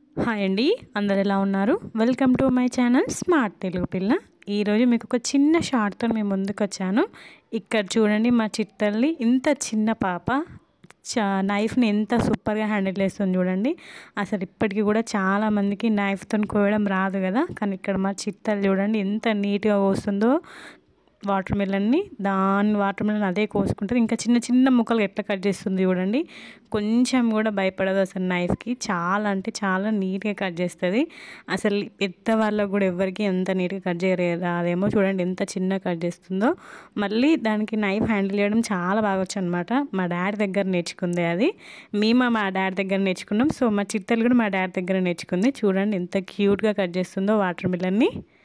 hi అండి అందరు ఎలా ఉన్నారు welcome to my channel smart Telugu పిల్ల ఈరోజు మీకు ఒక చిన్న షార్ట్తో మేము ముందుకు వచ్చాను ఇక్కడ చూడండి మా చిత్తల్ని ఇంత చిన్న పాప చా నైఫ్ని ఎంత సూపర్గా హ్యాండిల్ చేస్తుంది చూడండి అసలు ఇప్పటికీ కూడా చాలా మందికి నైఫ్తో కోయడం రాదు కదా కానీ ఇక్కడ మా చిత్తలు చూడండి ఎంత నీట్గా కోస్తుందో వాటర్ మిలన్ని దాని వాటర్ మిలన్ అదే కోసుకుంటుంది ఇంకా చిన్న చిన్న ముక్కలు ఎట్లా కట్ చేస్తుంది చూడండి కొంచెం కూడా భయపడదు అసలు నైఫ్కి చాలా అంటే చాలా నీట్గా కట్ చేస్తుంది అసలు పెద్ద వాళ్ళకు కూడా ఎవరికి ఎంత నీట్గా కట్ చేయలేదు అదేమో చూడండి ఎంత చిన్న కట్ చేస్తుందో మళ్ళీ దానికి నైఫ్ హ్యాండిల్ చేయడం చాలా బాగా వచ్చు అనమాట మా డాడీ దగ్గర నేర్చుకుంది అది మేము మా డాడీ దగ్గర నేర్చుకున్నాం సో మా చిత్తలు కూడా మా డాడీ దగ్గర నేర్చుకుంది చూడండి ఎంత క్యూట్గా కట్ చేస్తుందో వాటర్ మిలన్ని